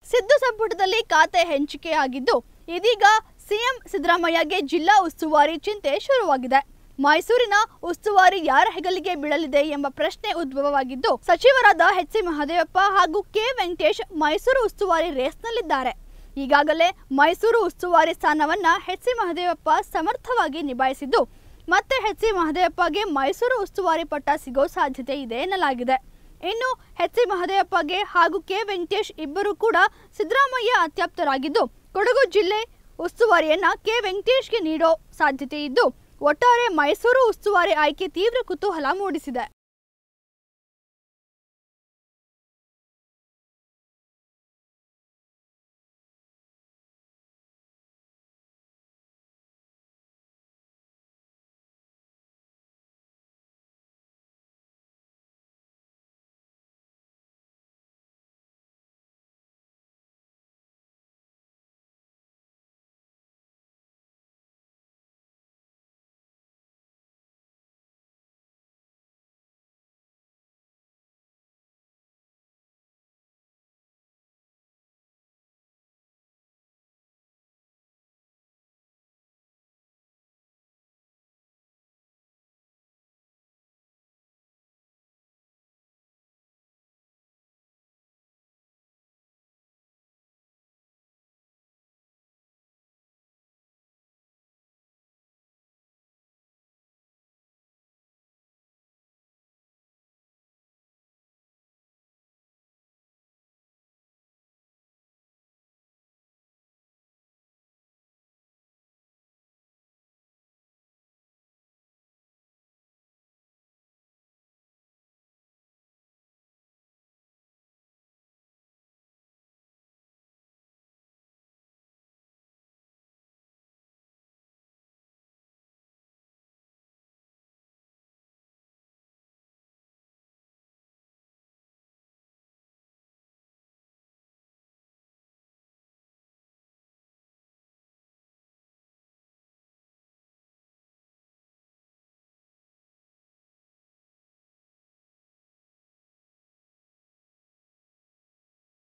ಸಿದ್ದು ಸಂಪುಟದಲ್ಲಿ ಖಾತೆ ಹಂಚಿಕೆಯಾಗಿದ್ದು ಇದೀಗ ಸಿಎಂ ಸಿದ್ದರಾಮಯ್ಯಗೆ ಜಿಲ್ಲಾ ಉಸ್ತುವಾರಿ ಚಿಂತೆ ಶುರುವಾಗಿದೆ ಮೈಸೂರಿನ ಉಸ್ತುವಾರಿ ಯಾರ ಹೆಗಲಿಗೆ ಬೀಳಲಿದೆ ಎಂಬ ಪ್ರಶ್ನೆ ಉದ್ಭವವಾಗಿದ್ದು ಸಚಿವರಾದ ಎಚ್ ಸಿ ಮಹದೇವಪ್ಪ ಹಾಗೂ ಕೆ ವೆಂಕಟೇಶ್ ಮೈಸೂರು ಉಸ್ತುವಾರಿ ರೇಸ್ನಲ್ಲಿದ್ದಾರೆ ಈಗಾಗಲೇ ಮೈಸೂರು ಉಸ್ತುವಾರಿ ಸ್ಥಾನವನ್ನ ಎಚ್ ಸಿ ಮಹದೇವಪ್ಪ ಸಮರ್ಥವಾಗಿ ನಿಭಾಯಿಸಿದ್ದು ಮತ್ತೆ ಎಚ್ ಸಿ ಮಹದೇವಪ್ಪಗೆ ಮೈಸೂರು ಉಸ್ತುವಾರಿ ಪಟ್ಟ ಸಿಗೋ ಸಾಧ್ಯತೆ ಇದೆ ಎನ್ನಲಾಗಿದೆ ಇನ್ನು ಎಚ್ ಸಿ ಮಹದೇವಪ್ಪಗೆ ಹಾಗೂ ಕೆ ವೆಂಕಟೇಶ್ ಇಬ್ಬರು ಕೂಡ ಸಿದ್ದರಾಮಯ್ಯ ಅತ್ಯಾಪ್ತರಾಗಿದ್ದು ಕೊಡಗು ಜಿಲ್ಲೆ ಉಸ್ತುವಾರಿಯನ್ನ ಕೆ ವೆಂಕಟೇಶ್ಗೆ ನೀಡೋ ಸಾಧ್ಯತೆ ಇದ್ದು ಒಟ್ಟಾರೆ ಮೈಸೂರು ಉಸ್ತುವಾರಿ ಆಯ್ಕೆ ತೀವ್ರ ಕುತೂಹಲ ಮೂಡಿಸಿದೆ